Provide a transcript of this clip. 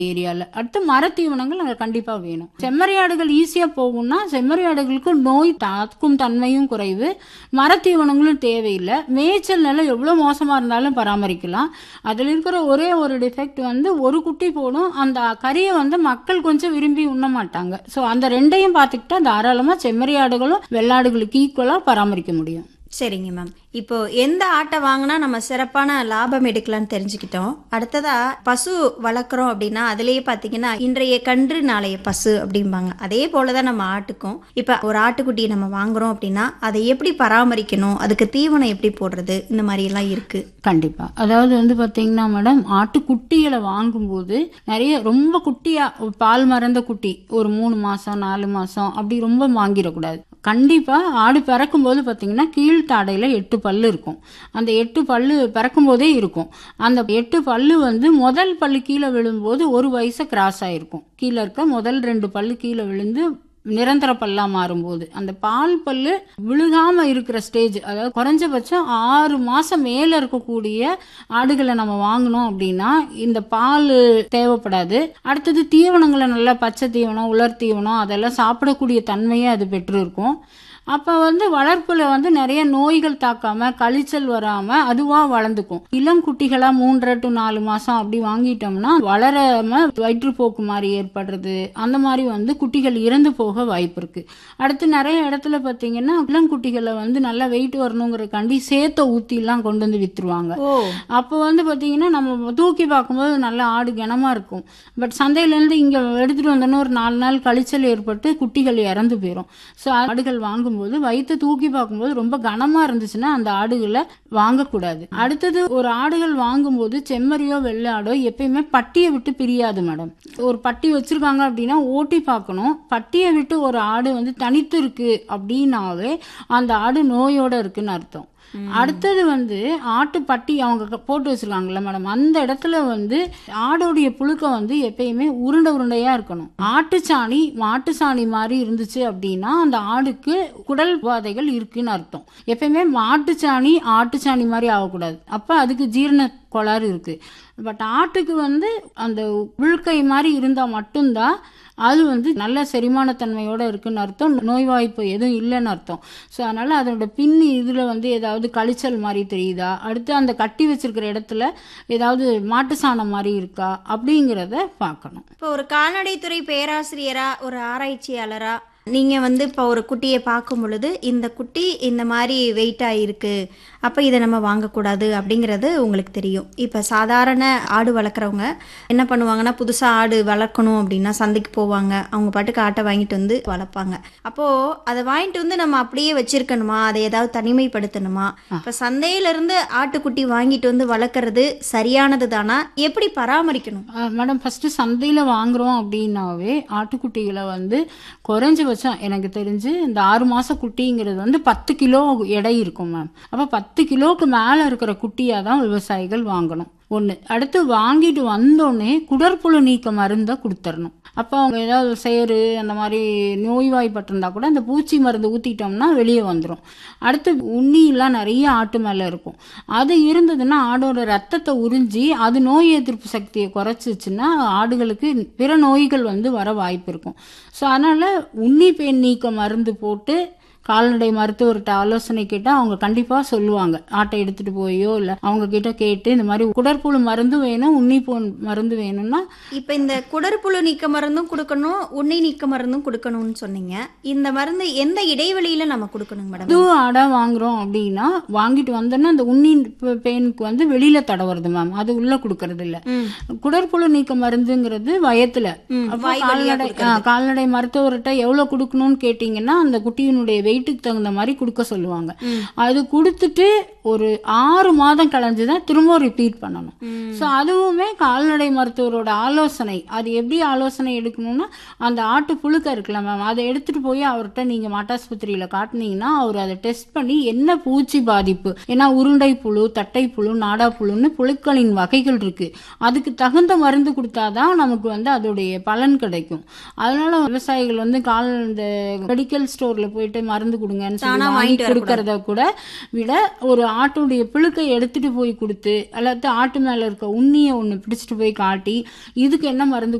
ஏரியால அடுத்து மரத்தீவனங்கள் அங்க கண்டிப்பா வேணும் செம்மறியாடுகள் ஈஸியா போகும்னா செம்மறியாடுகளுக்கு நோய் தாக்கும் தன்மையும் குறைவு மரத்தீவனங்களும் தேவையில்லை மேய்ச்சல் நிலம் எவ்வளவு மோசமா இருந்தாலும் பராமரிக்கலாம் அதுல இருக்கிற ஒரே ஒரு டிஃபெக்ட் வந்து ஒரு குட்டி போடும் அந்த கறியை வந்து மக்கள் கொஞ்சம் விரும்பி உண்ண மாட்டாங்க ஸோ அந்த ரெண்டையும் பார்த்துக்கிட்டா தாராளமா செம்மறியாடுகளும் வெள்ளாடுகளுக்கு ஈக்குவலா பராமரிக்க முடியும் சரிங்க மேம் இப்போ எந்த ஆட்டை வாங்கினா நம்ம சிறப்பான லாபம் எடுக்கலாம்னு தெரிஞ்சுக்கிட்டோம் அடுத்ததா பசு வளர்க்குறோம் அப்படின்னா அதுலயே பாத்தீங்கன்னா இன்றைய கன்று நாளைய பசு அப்படிம்பாங்க அதே போலதான் நம்ம ஆட்டுக்கும் இப்ப ஒரு ஆட்டுக்குட்டியை நம்ம வாங்குறோம் அப்படின்னா அதை எப்படி பராமரிக்கணும் அதுக்கு தீவனம் எப்படி போடுறது இந்த மாதிரி எல்லாம் இருக்கு கண்டிப்பா அதாவது வந்து பாத்தீங்கன்னா மேடம் ஆட்டுக்குட்டிகளை வாங்கும்போது நிறைய ரொம்ப குட்டியா ஒரு பால் மறந்த குட்டி ஒரு மூணு மாசம் நாலு மாசம் அப்படி ரொம்ப வாங்கிடக்கூடாது கண்டிப்பா ஆடு பிறக்கும் போது பாத்தீங்கன்னா கீழ்த்தாடையில எட்டு பல்லு இருக்கும் அந்த எட்டு பல்லு பிறக்கும் போதே இருக்கும் அந்த எட்டு பல்லு வந்து முதல் பல்லு கீழே விழும்போது ஒரு வயசு கிராஸ் ஆயிருக்கும் கீழே இருக்க முதல் ரெண்டு பல்லு கீழே விழுந்து நிரந்தர பல்லா மாறும்போது அந்த பால் பல்லு விழுகாம இருக்கிற ஸ்டேஜ் அதாவது குறைஞ்சபட்சம் ஆறு மாசம் மேல இருக்கக்கூடிய ஆடுகளை நம்ம வாங்கினோம் அப்படின்னா இந்த பால் தேவைப்படாது அடுத்தது தீவனங்களை நல்லா பச்சை தீவனம் உலர் தீவனம் அதெல்லாம் சாப்பிடக்கூடிய தன்மையை அது பெற்று இருக்கும் அப்ப வந்து வளர்ப்புல வந்து நிறைய நோய்கள் தாக்காம கழிச்சல் வராம அதுவா வளர்ந்துக்கும் இளம் குட்டிகளா மூன்றரை டு நாலு மாசம் அப்படி வாங்கிட்டோம்னா வளராம வயிற்றுப்போக்கு மாதிரி ஏற்படுறது அந்த மாதிரி வந்து குட்டிகள் இறந்து போக வாய்ப்பு இருக்கு அடுத்து நிறைய இடத்துல பாத்தீங்கன்னா இளம் குட்டிகளை வந்து நல்லா வெயிட் வரணுங்கிறக்காண்டி சேத்த ஊத்தி எல்லாம் கொண்டு வந்து வித்துருவாங்க ஓ அப்போ வந்து பாத்தீங்கன்னா நம்ம தூக்கி பார்க்கும்போது நல்ல ஆடு கனமா இருக்கும் பட் சந்தையில இருந்து இங்க எடுத்துட்டு வந்தோன்னா ஒரு நாலு நாள் கழிச்சல் ஏற்பட்டு குட்டிகள் இறந்து போயிடும் ஸோ ஆடுகள் வாங்கும்போது வயிற்று தூக்கி பார்க்கும்போது ரொம்ப கனமா இருந்துச்சுன்னா அந்த ஆடுகளை வாங்கக்கூடாது அடுத்தது ஒரு ஆடுகள் வாங்கும்போது செம்மறியோ வெள்ளாடோ எப்பயுமே பட்டியை விட்டு பிரியாது மேடம் ஒரு பட்டி வச்சிருக்காங்க அப்படின்னா ஓட்டி பார்க்கணும் பட்டியை விட்டு ஒரு ஆடு வந்து தனித்து இருக்கு அப்படின்னாவே அந்த ஆடு நோயோட இருக்குன்னு அர்த்தம் அடுத்தது வந்து ஆட்டு பட்டி அவங்க க- போட்டு வச்சிருக்காங்கல்ல மேடம் அந்த இடத்துல வந்து ஆடோடைய புழுக்க வந்து எப்பயுமே உருண்டை உருண்டையா இருக்கணும் ஆட்டுச்சாணி மாட்டு சாணி மாதிரி இருந்துச்சு அப்படின்னா அந்த ஆடுக்கு குடல் உபாதைகள் இருக்குன்னு அர்த்தம் எப்பயுமே மாட்டுச்சாணி ஆட்டுச்சாணி மாதிரி ஆகக்கூடாது அப்ப அதுக்கு ஜீரண கோளாறு இருக்கு பட் ஆட்டுக்கு வந்து அந்த உள்கை மாதிரி இருந்தா மட்டும்தான் அது வந்து நல்ல செரிமானத்தன்மையோட இருக்குன்னு அர்த்தம் நோய் வாய்ப்பு எதுவும் இல்லைன்னு அர்த்தம் ஸோ அதனால அதோட பின் இதுல வந்து ஏதாவது கழிச்சல் மாதிரி தெரியுதா அடுத்து அந்த கட்டி வச்சிருக்கிற இடத்துல ஏதாவது மாட்டு சாணம் மாதிரி இருக்கா அப்படிங்கிறத பார்க்கணும் இப்போ ஒரு கால்நடைத்துறை பேராசிரியரா ஒரு ஆராய்ச்சியாளரா நீங்க வந்து இப்போ ஒரு குட்டியை பார்க்கும் பொழுது இந்த குட்டி இந்த மாதிரி வெயிட் ஆயிருக்கு அப்ப இதை நம்ம வாங்கக்கூடாது அப்படிங்கிறது உங்களுக்கு தெரியும் இப்போ சாதாரண ஆடு வளர்க்குறவங்க என்ன பண்ணுவாங்கன்னா புதுசா ஆடு வளர்க்கணும் அப்படின்னா சந்தைக்கு போவாங்க அவங்க பாட்டுக்கு ஆட்டை வாங்கிட்டு வந்து வளர்ப்பாங்க அப்போ அதை வாங்கிட்டு வந்து நம்ம அப்படியே வச்சிருக்கணுமா அதை ஏதாவது தனிமைப்படுத்தணுமா இப்போ சந்தையில இருந்து ஆட்டுக்குட்டி வாங்கிட்டு வந்து வளர்க்குறது சரியானது தானா எப்படி பராமரிக்கணும் அஹ் மேடம் ஃபர்ஸ்ட் சந்தையில வாங்குறோம் அப்படின்னாவே ஆட்டுக்குட்டிகளை வந்து குறைஞ்சபட்சம் எனக்கு தெரிஞ்சு இந்த ஆறு மாச குட்டிங்கிறது வந்து பத்து கிலோ எடை இருக்கும் மேம் அப்ப பத்து கிலோக்கு மேல இருக்கிற குட்டியா தான் விவசாயிகள் வாங்கணும் ஒண்ணு அடுத்து வாங்கிட்டு வந்தோடனே குடற்புழு நீக்க மருந்தை கொடுத்துடணும் அப்போ அவங்க ஏதாவது சேறு அந்த மாதிரி நோய்வாய்ப்பட்டிருந்தா கூட அந்த பூச்சி மருந்து ஊத்திட்டோம்னா வெளியே வந்துடும் அடுத்து உண்ணிலாம் நிறைய ஆட்டு மேல இருக்கும் அது இருந்ததுன்னா ஆடோட ரத்தத்தை உறிஞ்சி அது நோய் எதிர்ப்பு சக்தியை குறைச்சிச்சுன்னா ஆடுகளுக்கு பிற நோய்கள் வந்து வர வாய்ப்பு இருக்கும் ஸோ அதனால உண்ணி பேன் நீக்க மருந்து போட்டு கால்நடை மருத்துவர்கிட்ட ஆலோசனை கேட்டால் அவங்க கண்டிப்பாக சொல்லுவாங்க ஆட்டை எடுத்துட்டு போயோ இல்லை அவங்க கிட்ட கேட்டு இந்த மாதிரி குடற்புழு மருந்து வேணும் உன்னிப்போன் மருந்து வேணும்னா இப்போ இந்த குடற்புழு நீக்க மருந்தும் கொடுக்கணும் உண்ணி நீக்க மருந்தும் கொடுக்கணும்னு சொன்னீங்க இந்த மருந்து எந்த இடைவெளியில நம்ம கொடுக்கணும் மேடம் புது ஆடா வாங்குறோம் அப்படின்னா வாங்கிட்டு வந்தோன்னா அந்த உண்ணி ப- பேனுக்கு வந்து வெளியில தடவுறது மேம் அது உள்ள கொடுக்கறது இல்ல ம். குடற்புழு நீக்க மருந்துங்கிறது வயத்துல ம், அப்போ வாய் வழியா கால்நடை ஆ, கால்நடை மருத்துவர்கிட்ட எவ்வளவு கொடுக்கணும்னு கேட்டீங்கன்னா அந்த குட்டியினுடைய வெயிட்டுக்கு தகுந்த மாதிரி கொடுக்க சொல்லுவாங்க அது கொடுத்துட்டு ஒரு ஆறு மாதம் கழிஞ்சுதான் திரும்ப ரிப்பீட் பண்ணணும் ஸோ அதுவுமே கால்நடை மருத்துவரோட ஆலோசனை அது எப்படி ஆலோசனை எடுக்கணும்னா அந்த ஆட்டு புழுக்க இருக்குல்ல மேம் அதை எடுத்துட்டு போய் அவர்கிட்ட நீங்க மாட்டாஸ்பத்திரியில காட்டுனீங்கன்னா அவர் அதை டெஸ்ட் பண்ணி என்ன பூச்சி பாதிப்பு ஏன்னா உருண்டை புழு தட்டை புழு நாடா புழுன்னு புழுக்களின் வகைகள் இருக்கு அதுக்கு தகுந்த மருந்து கொடுத்தாதான் நமக்கு வந்து அதோடைய பலன் கிடைக்கும் அதனால விவசாயிகள் வந்து கால் இந்த மெடிக்கல் ஸ்டோர்ல போயிட்டு மருந்து மருந்து கொடுங்கன்னு சொல்லி தானா வாங்கி வாங்கிட்டு கொடுக்கறத கூட விட ஒரு ஆட்டுடைய பிழுக்கை எடுத்துட்டு போய் கொடுத்து அல்லது ஆட்டு மேல இருக்க உண்ணியை ஒண்ணு பிடிச்சிட்டு போய் காட்டி இதுக்கு என்ன மருந்து